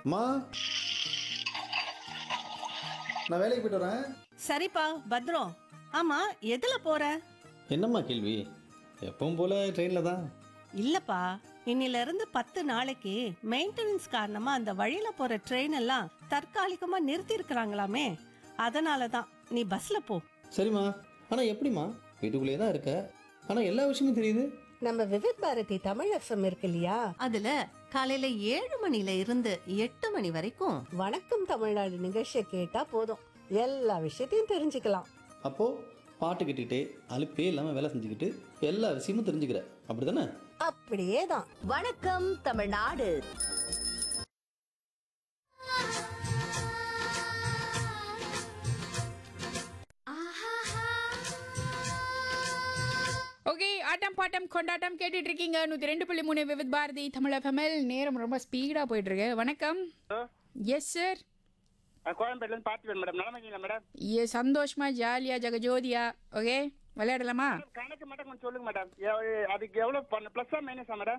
அம்மா நான் வேலைக்கு போயிட்டு வரேன் சரிப்பா பத்ரம் ஆமா எதுல போற என்னம்மா கேள்வி எப்பவும் போல ட்ரெயினில் தான் இல்லப்பா இன்னில இருந்து பத்து நாளைக்கு மெயின்டெனன்ஸ் காரணமா அந்த வழியில போற ட்ரெயின் எல்லாம் தற்காலிகமா நிறுத்தி இருக்கிறாங்களாமே அதனால தான் நீ பஸ்ல போ சரிம்மா ஆனால் எப்படிம்மா வீட்டுக்குள்ளேயே தான் இருக்க ஆனால் எல்லா விஷயமும் தெரியுது நம்ம விவித் பாரதி தமிழ் எஃப்எம் இருக்கு இல்லையா அதுல காலையில ஏழு மணில இருந்து எட்டு மணி வரைக்கும் வணக்கம் தமிழ்நாடு நிகழ்ச்சியை கேட்டா போதும் எல்லா விஷயத்தையும் தெரிஞ்சுக்கலாம் அப்போது பாட்டு கேட்டுக்கிட்டே அலுப்பே இல்லாமல் வேலை செஞ்சுக்கிட்டு எல்லா விஷயமும் தெரிஞ்சுக்கிற அப்படி தானே அப்படியே தான் வணக்கம் தமிழ்நாடு ஓகே ஆட்டம் பாட்டம் கொண்டாட்டம் கேட்டுட்டு இருக்கீங்க நூற்றி ரெண்டு புள்ளி மூணு விவித் பாரதி தமிழ் எஃப்எம்எல் நேரம் ரொம்ப ஸ்பீடாக போயிட்டு இருக்கு வணக்கம் எஸ் சார் கோயம்பேடுலேருந்து பார்த்து மேடம் நிலமைங்களா மேடம் ஏ சந்தோஷமா ஜாலியா ஜெகஜோதியா ஓகே விளையாடலாமா கணக்கு மட்டும் கொஞ்சம் சொல்லுங்க மேடம் எவ்- அதுக்கு எவ்வளோ பண்ண ப்ளஸ்ஸா மைனஸா மேடம்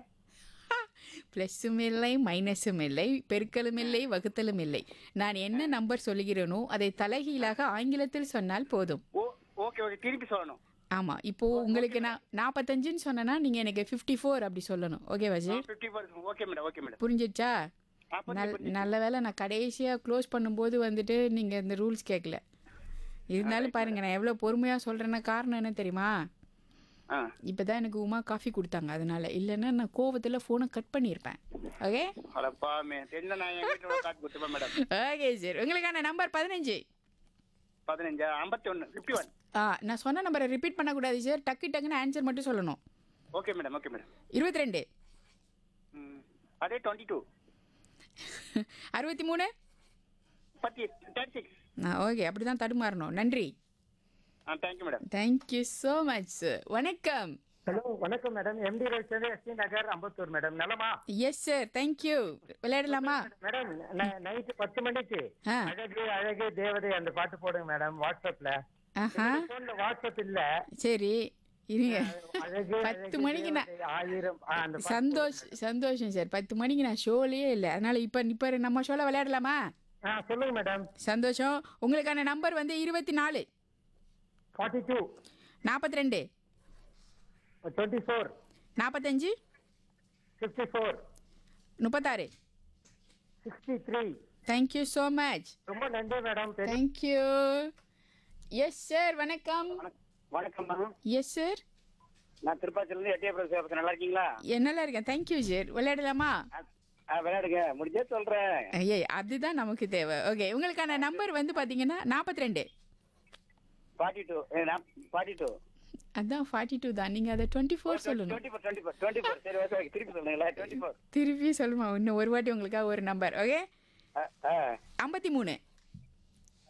ப்ளஸ்ஸும் இல்லை மைனஸும் இல்லை பெருக்கலும் இல்லை வகுத்தலும் இல்லை நான் என்ன நம்பர் சொல்லுகிறேனோ அதை தலைகீழாக ஆங்கிலத்தில் சொன்னால் போதும் ஓ ஓகே ஓகே திருப்பி சொல்லணும் ஆமாம் இப்போ உங்களுக்கு நான் நாற்பத்தஞ்சுன்னு சொன்னேன்னா நீங்கள் எனக்கு ஃபிஃப்டி ஃபோர் அப்படி சொல்லணும் ஓகேவா sir fifty percent okay madam okay madam புரிஞ்சிடுச்சா ஆ, புரிஞ்சுது, நல் புரிஞ்சுது. நல்ல வேளை நான் கடைசியாக க்ளோஸ் பண்ணும்போது வந்துட்டு நீங்கள் இந்த ரூல்ஸ் கேட்கல இருந்தாலும் பாருங்க நான் எவ்வளோ பொறுமையாக சொல்கிறேன்னா காரணம் என்ன தெரியுமா ஆ இப்போ தான் எனக்கு உமா காஃபி கொடுத்தாங்க அதனால இல்லைன்னா நான் கோவத்தில் ஃபோனை கட் பண்ணியிருப்பேன் ஓகே அடப்பா மே தெரிஞ்ச நான் என் வீட்டோட காட்டு கொடுத்துப்பேன் மேடம் ஓகே சார் உங்களுக்கான நம்பர் பதினஞ்சு பதினஞ்சு ஐம்பத்தி ஒன்று ஃபிஃப்டி ஒன் ஆ நான் சொன்ன நம்பரை ரிப்பீட் பண்ணக்கூடாது சார் டக்கு டக்குன்னு ஆன்சர் மட்டும் சொல்லணும் ஓகே மேடம் ஓகே மேடம் இருபத்தி ரெண்டு ம் அதே டுவெண்ட்டி டூ அறுபத்தி மூணு முப்பத்தி தேர்ட்டி சிக்ஸ் ஓகே அப்படி தான் தடுமாறணும் நன்றி ஆ thank you madam thank you so much sir வணக்கம் ஹலோ வணக்கம் madam MT road ST Nagar Ambattur madam நலமா எஸ் சார் தேங்க்யூ விளையாடலாமா மேடம் நைட்டு பத்து மணிக்கு ஆ. அழகு அழகு தேவதை அந்த பாட்டு போடுங்க மேடம் வாட்ஸ்அப்ல ஆஹா போன்ல வாட்ஸ்அப் இல்ல சரி இருங்க அழகு பத்து அழகு மணிக்கு நான் தேவதை, ஆயிரம் ஆ, அந்த பாட்டு சந்தோஷ் சந்தோஷம் சார் பத்து மணிக்கு நான் ஷோலேயே இல்லை அதனால இப்போ இப்போ நம்ம ஷோவில் விளையாடலாமா ஆ சொல்லுங்க மேடம் சந்தோஷம் உங்களுக்கான நம்பர் வந்து இருபத்தி நாலு ஃபார்ட்டி டூ நாற்பத்தி ரெண்டு டுவெண்ட்டி ஃபோர் நாற்பத்தஞ்சு ஃபிஃப்டி ஃபோர் முப்பத்தாறு sixty three thank you so much ரொம்ப நன்றி மேடம் பெரிய தேங்க்யூ எஸ் சார் வணக்கம் வணக்கம் மேம் எஸ் சார் நான் திருப்பாச்சிலேருந்து எட்டியபுரம் சேபத்து நல்லா இருக்கீங்களா நல்லா இருக்கேன் தேங்க்யூ சார் விளையாடலாமா ஆ விளையாடுங்க முடிஞ்சே சொல்கிறேன் ஐயே அதுதான் நமக்கு தேவை ஓகே உங்களுக்கான நம்பர் வந்து பார்த்தீங்கன்னா நாற்பத்தி ரெண்டு ஃபார்ட்டி டூ ஃபார்ட்டி டூ அதான் ஃபார்ட்டி டூ தான் நீங்கள் அதை டுவெண்ட்டி ஃபோர் சொல்லணும் twenty four twenty four twenty four சரி ஓகே ஓகே திருப்பி சொல்லுங்களேன் டுவெண்ட்டி ஃபோர் திருப்பி சொல்லுமா இன்னும் ஒரு வாட்டி உங்களுக்காக ஒரு நம்பர் ஓகே ஆ ஆ ஐம்பத்தி மூணு